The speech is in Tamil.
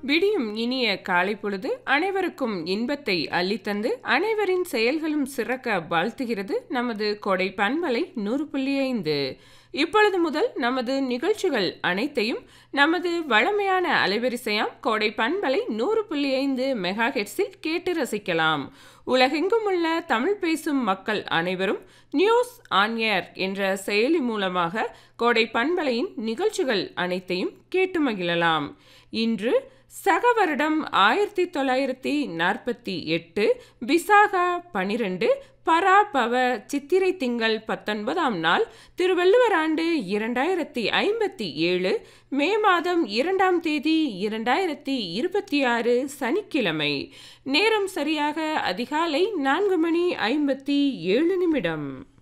விடியும் இனிய காலை பொழுது அனைவருக்கும் இன்பத்தை அள்ளித்தந்து அனைவரின் செயல்களும் சிறக்க வாழ்த்துகிறது நமது கொடை பண்பலை நூறு புள்ளி ஐந்து இப்பொழுது முதல் நமது நிகழ்ச்சிகள் அனைத்தையும் நமது வழமையான அலைவரிசையாம் கோடை பண்பலை நூறு புள்ளி ஐந்து மெகா ஹெட்ஸில் கேட்டு ரசிக்கலாம் உலகெங்கும் உள்ள தமிழ் பேசும் மக்கள் அனைவரும் நியூஸ் ஆன் ஏர் என்ற செயலி மூலமாக கோடை பண்பலையின் நிகழ்ச்சிகள் அனைத்தையும் கேட்டு மகிழலாம் இன்று சக வருடம் ஆயிரத்தி தொள்ளாயிரத்தி நாற்பத்தி எட்டு விசாகா பனிரெண்டு பராபவ சித்திரை திங்கள் பத்தொன்பதாம் நாள் திருவள்ளுவர் ஆண்டு இரண்டாயிரத்தி ஐம்பத்தி ஏழு மே மாதம் இரண்டாம் தேதி இரண்டாயிரத்தி இருபத்தி ஆறு சனிக்கிழமை நேரம் சரியாக அதிகாலை நான்கு மணி ஐம்பத்தி ஏழு நிமிடம்